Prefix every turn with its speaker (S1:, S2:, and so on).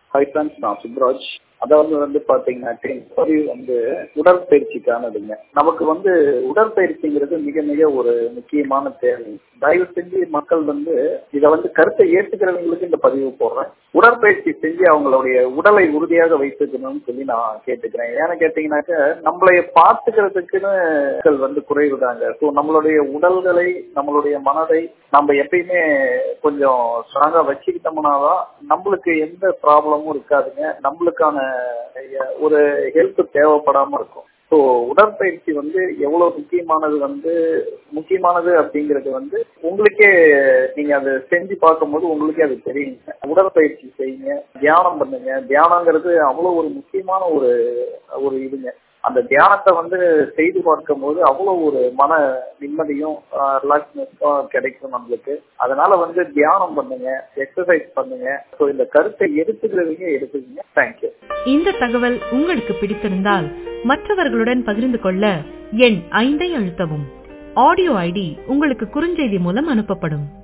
S1: hi friends நான் சுப்ராஜ் அதாவது வந்து பாத்தீங்கன்னா பதிவு வந்து உடற்பயிற்சிக்கானதுங்க நமக்கு வந்து உடற்பயிற்சிங்கிறது மிக மிக ஒரு முக்கியமான தேவை தயவு செஞ்சு மக்கள் வந்து இதை வந்து கருத்தை ஏற்றுக்கிறவங்களுக்கு இந்த பதிவு போடுறேன் உடற்பயிற்சி செஞ்சு அவங்களுடைய உடலை உறுதியாக வைத்துக்கணும்னு சொல்லி நான் கேட்டுக்கிறேன் ஏன்னு கேட்டீங்கன்னாக்க நம்மளைய பார்த்துக்கிறதுக்குன்னு மக்கள் வந்து குறைவுதாங்க ஸோ நம்மளுடைய உடல்களை நம்மளுடைய மனதை நம்ம எப்பயுமே கொஞ்சம் ஸ்ட்ராங்கா வச்சுக்கிட்டோம்னாதான் நம்மளுக்கு எந்த ப்ராப்ளமும் இருக்காதுங்க நம்மளுக்கான ஒரு ஹெல்ப் தேவைப்படாம இருக்கும் ஸோ உடற்பயிற்சி வந்து எவ்வளவு முக்கியமானது வந்து முக்கியமானது அப்படிங்கிறது வந்து உங்களுக்கே நீங்க அதை செஞ்சு பார்க்கும்போது உங்களுக்கே அது தெரியுங்க உடற்பயிற்சி செய்யுங்க தியானம் பண்ணுங்க தியானங்கிறது அவ்வளவு ஒரு முக்கியமான ஒரு ஒரு இதுங்க அந்த தியானத்தை வந்து செய்து பார்க்கும் போது அவ்வளவு ஒரு மன நிம்மதியும் ரிலாக்ஸ்னஸும் கிடைக்கும் நம்மளுக்கு அதனால வந்து தியானம் பண்ணுங்க எக்ஸசைஸ் பண்ணுங்க ஸோ இந்த கருத்தை எடுத்துக்கிறவங்க எடுத்துக்கங்க தேங்க்யூ
S2: இந்த தகவல் உங்களுக்கு பிடித்திருந்தால் மற்றவர்களுடன் பகிர்ந்து கொள்ள எண் ஐந்தை அழுத்தவும் ஆடியோ ஐடி உங்களுக்கு குறுஞ்செய்தி மூலம் அனுப்பப்படும்